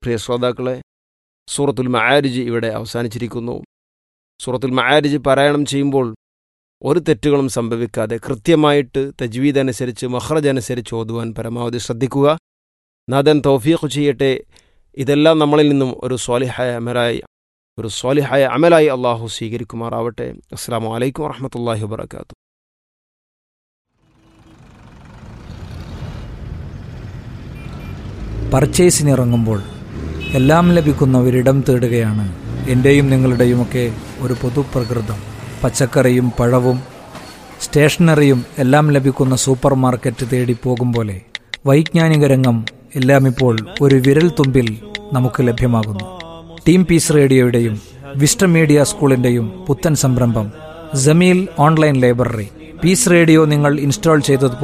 പ്രിയ ശ്രോതാക്കളെ സൂറത്തുൽ മആരിജ് ഇവിടെ അവസാനിച്ചിരിക്കുന്നു സൂറത്തുൽ മആരിജ് പാരായണം ചെയ്യുമ്പോൾ ഒരു തെറ്റുകളും സംഭവിക്കാതെ കൃത്യമായിട്ട് തജ്വീദ് അനുസരിച്ച് മഹ്റജ് അനുസരിച്ച് ഓതുവാൻ പരമാവധി ശ്രദ്ധിക്കുക നാഥൻ തൗഫീഖ് ചെയ്യട്ടെ ഇതെല്ലാം നമ്മളിൽ നിന്നും ഒരു സ്വാലിഹായ അമലായി ഒരു സ്വാലിഹായ അമലായി അള്ളാഹു സ്വീകരിക്കുമാറാവട്ടെ അസ്സാം വലൈക്കും വറഹമത്തല്ലാഹി വാത്തു പർച്ചേസിനിറങ്ങുമ്പോൾ എല്ലാം ലഭിക്കുന്ന ഒരിടം തേടുകയാണ് എൻ്റെയും നിങ്ങളുടെയുമൊക്കെ ഒരു പൊതുപ്രകൃതം പച്ചക്കറിയും പഴവും സ്റ്റേഷനറിയും എല്ലാം ലഭിക്കുന്ന സൂപ്പർ മാർക്കറ്റ് തേടി പോകും പോലെ വൈജ്ഞാനിക രംഗം എല്ലാം ഇപ്പോൾ ഒരു വിരൽ തുമ്പിൽ നമുക്ക് ലഭ്യമാകുന്നു ടീം പീസ് റേഡിയോയുടെയും വിസ്റ്റ മീഡിയ സ്കൂളിന്റെയും പുത്തൻ സംരംഭം Jameel online library peace radio നിങ്ങൾ ഇൻസ്റ്റാൾ ചെയ്തത്